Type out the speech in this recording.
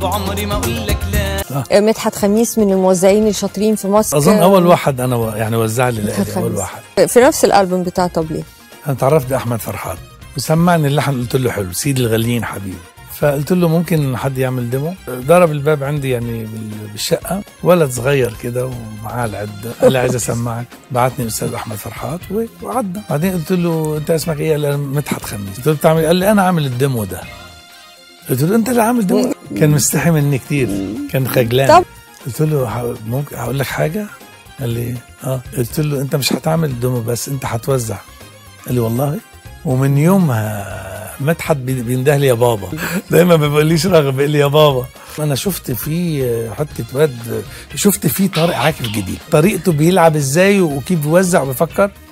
بعمري ما اقول لك لا مدحت خميس من الموزعين الشاطرين في مصر اظن اول واحد انا و... يعني وزع لي مدحت لإلي اول خميس. واحد في نفس الالبوم بتاع طب ليه انا تعرفت باحمد فرحات وسمعني اللحن قلت له حلو سيد الغاليين حبيبي فقلت له ممكن حد يعمل ديمو ضرب الباب عندي يعني بال- بالشقه ولد صغير كده ومعاه العده قال لي عايز اسمعك بعتني الاستاذ احمد فرحات و- وعدى بعدين قلت له انت اسمك ايه قال لي أنا مدحت خميس قلت له بتعمل إيه؟ قال لي انا عامل الديمو ده قلت له انت اللي عامل ديمو كان مستحي مني كتير كان خجلان طب. قلت له ه- ممكن هقول لك حاجه قال لي اه قلت له انت مش هتعمل ديمو بس انت هتوزع قال لي والله ومن يومها مدحت بي- بينده لي يا بابا دايما ما بيقوليش رغب بيقول لي يا بابا انا شفت فيه حته واد شفت فيه طارق عاكف جديد طريقته بيلعب ازاي وكيف بيوزع وبيفكر